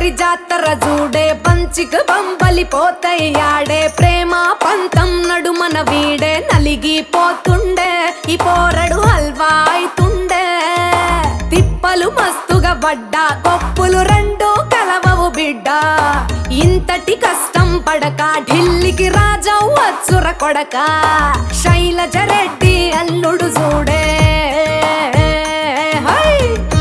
బండి జాతర చూడే పంచిక బంబలి పోతయ్యాడే ప్రేమ పంతం నడుమన వీడే నలిగిపోతుండే ఈ పోరడు హల్వా అయితుండే తిప్పలు మస్తుగా పడ్డా కొప్పులు రెండు కలవవు బిడ్డ ఇంతటి కష్టం పడక ఢిల్లీకి రాజా వచ్చుర కొడక శైలజ రెడ్డి అల్లుడు చూడే హై!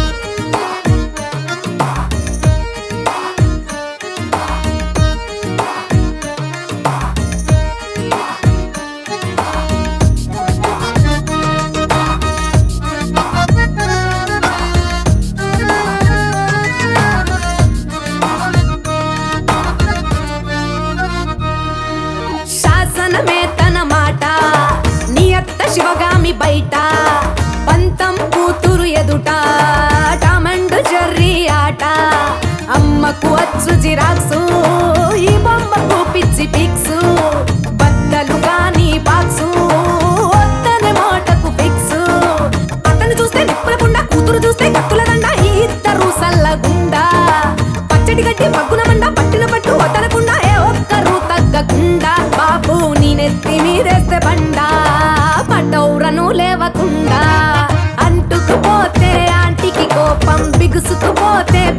శాసనమే తన మాట నియత్త శివగామి బయట పంతం కూతురు ఎదుట టామండ్ జర్రీ ఆట అమ్మకు అచ్చు జిరాక్సు ఈ బొమ్మకు పిచ్చి పిక్సు బద్దలు గాని బాక్సు వద్దనే మాటకు ఫిక్సు అతను చూస్తే నిప్పుల పుండ కూతురు చూస్తే కత్తుల దండ ఈ ఇద్దరు సల్లగుండా పచ్చడి గడ్డి పగ్గున మండ పట్టిన పట్టు వదలకుండా ఏ ఒక్కరు తగ్గకుండా బాబు నీ నెత్తి మీదేస్తే బండ పటౌరను లేవకుండా అంటుకుపోతే ఆంటీకి కోపం బిగుసుకుపోతే